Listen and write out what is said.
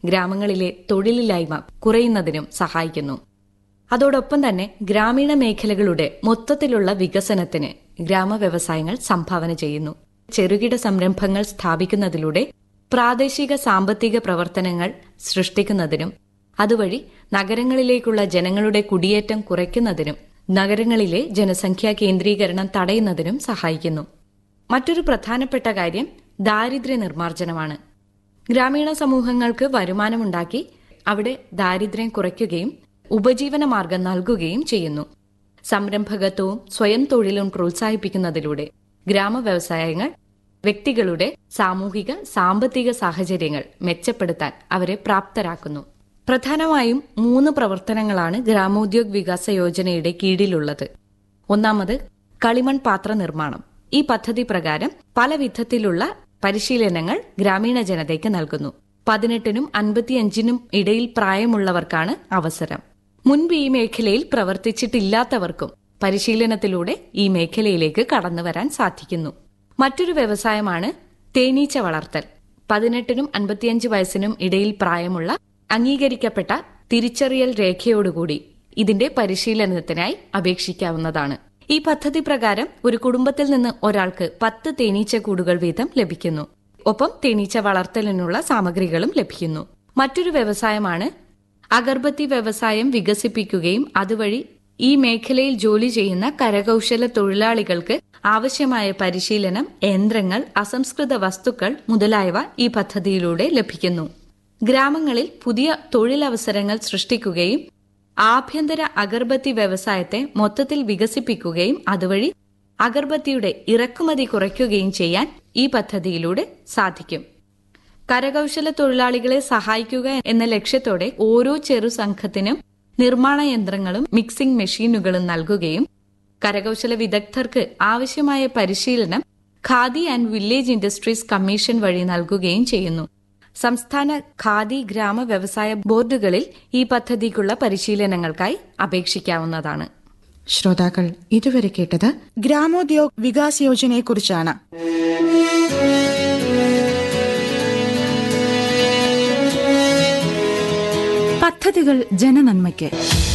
ഗ്രാമങ്ങളിലെ തൊഴിലില്ലായ്മ കുറയുന്നതിനും സഹായിക്കുന്നു അതോടൊപ്പം തന്നെ ഗ്രാമീണ മേഖലകളുടെ മൊത്തത്തിലുള്ള വികസനത്തിന് ഗ്രാമവ്യവസായങ്ങൾ സംഭാവന ചെയ്യുന്നു ചെറുകിട സംരംഭങ്ങൾ സ്ഥാപിക്കുന്നതിലൂടെ പ്രാദേശിക സാമ്പത്തിക പ്രവർത്തനങ്ങൾ സൃഷ്ടിക്കുന്നതിനും അതുവഴി നഗരങ്ങളിലേക്കുള്ള ജനങ്ങളുടെ കുടിയേറ്റം കുറയ്ക്കുന്നതിനും നഗരങ്ങളിലെ ജനസംഖ്യാ കേന്ദ്രീകരണം തടയുന്നതിനും സഹായിക്കുന്നു മറ്റൊരു പ്രധാനപ്പെട്ട കാര്യം ദാരിദ്ര്യ നിർമ്മാർജ്ജനമാണ് ഗ്രാമീണ സമൂഹങ്ങൾക്ക് വരുമാനമുണ്ടാക്കി അവിടെ ദാരിദ്ര്യം കുറയ്ക്കുകയും ഉപജീവന മാർഗം നൽകുകയും ചെയ്യുന്നു സംരംഭകത്വവും സ്വയം തൊഴിലും പ്രോത്സാഹിപ്പിക്കുന്നതിലൂടെ ഗ്രാമവ്യവസായങ്ങൾ വ്യക്തികളുടെ സാമൂഹിക സാമ്പത്തിക സാഹചര്യങ്ങൾ മെച്ചപ്പെടുത്താൻ അവരെ പ്രാപ്തരാക്കുന്നു പ്രധാനമായും മൂന്ന് പ്രവർത്തനങ്ങളാണ് ഗ്രാമോദ്യോഗ് വികാസ യോജനയുടെ കീഴിലുള്ളത് ഒന്നാമത് കളിമൺ പാത്ര നിർമ്മാണം ഈ പദ്ധതി പ്രകാരം പല വിധത്തിലുള്ള പരിശീലനങ്ങൾ ഗ്രാമീണ ജനതയ്ക്ക് നൽകുന്നു പതിനെട്ടിനും അൻപത്തിയഞ്ചിനും ഇടയിൽ പ്രായമുള്ളവർക്കാണ് അവസരം മുൻപ് ഈ മേഖലയിൽ പ്രവർത്തിച്ചിട്ടില്ലാത്തവർക്കും പരിശീലനത്തിലൂടെ ഈ മേഖലയിലേക്ക് കടന്നുവരാൻ സാധിക്കുന്നു മറ്റൊരു വ്യവസായമാണ് തേനീച്ച വളർത്തൽ പതിനെട്ടിനും അൻപത്തിയഞ്ച് വയസ്സിനും ഇടയിൽ പ്രായമുള്ള അംഗീകരിക്കപ്പെട്ട തിരിച്ചറിയൽ രേഖയോടുകൂടി ഇതിന്റെ പരിശീലനത്തിനായി അപേക്ഷിക്കാവുന്നതാണ് ഈ പദ്ധതി പ്രകാരം ഒരു കുടുംബത്തിൽ നിന്ന് ഒരാൾക്ക് പത്ത് തേനീച്ച കൂടുകൾ വീതം ലഭിക്കുന്നു ഒപ്പം തേനീച്ച വളർത്തലിനുള്ള സാമഗ്രികളും ലഭിക്കുന്നു മറ്റൊരു വ്യവസായമാണ് അഗർബത്തി വ്യവസായം വികസിപ്പിക്കുകയും അതുവഴി ഈ മേഖലയിൽ ജോലി ചെയ്യുന്ന കരകൌശല തൊഴിലാളികൾക്ക് ആവശ്യമായ പരിശീലനം യന്ത്രങ്ങൾ അസംസ്കൃത വസ്തുക്കൾ മുതലായവ ഈ പദ്ധതിയിലൂടെ ലഭിക്കുന്നു ഗ്രാമങ്ങളിൽ പുതിയ തൊഴിലവസരങ്ങൾ സൃഷ്ടിക്കുകയും ആഭ്യന്തര അഗർബത്തി വ്യവസായത്തെ മൊത്തത്തിൽ വികസിപ്പിക്കുകയും അതുവഴി അഗർബത്തിയുടെ ഇറക്കുമതി കുറയ്ക്കുകയും ചെയ്യാൻ ഈ പദ്ധതിയിലൂടെ സാധിക്കും കരകൌശല തൊഴിലാളികളെ സഹായിക്കുക എന്ന ലക്ഷ്യത്തോടെ ഓരോ ചെറു സംഘത്തിനും നിർമ്മാണ യന്ത്രങ്ങളും മിക്സിംഗ് മെഷീനുകളും നൽകുകയും കരകൌശല വിദഗ്ധർക്ക് ആവശ്യമായ പരിശീലനം Khadi and village industries commission വഴി നൽകുകയും ചെയ്യുന്നു സംസ്ഥാന ഖാദി ഗ്രാമ വ്യവസായ ബോർഡുകളിൽ ഈ പദ്ധതിക്കുള്ള പരിശീലനങ്ങൾക്കായി അപേക്ഷിക്കാവുന്നതാണ് ശ്രോതാക്കൾ ഇതുവരെ കേട്ടത് ഗ്രാമോദ്യോഗ് വികാസ് യോജനയെക്കുറിച്ചാണ് പദ്ധതികൾ ജനനന്മയ്ക്ക്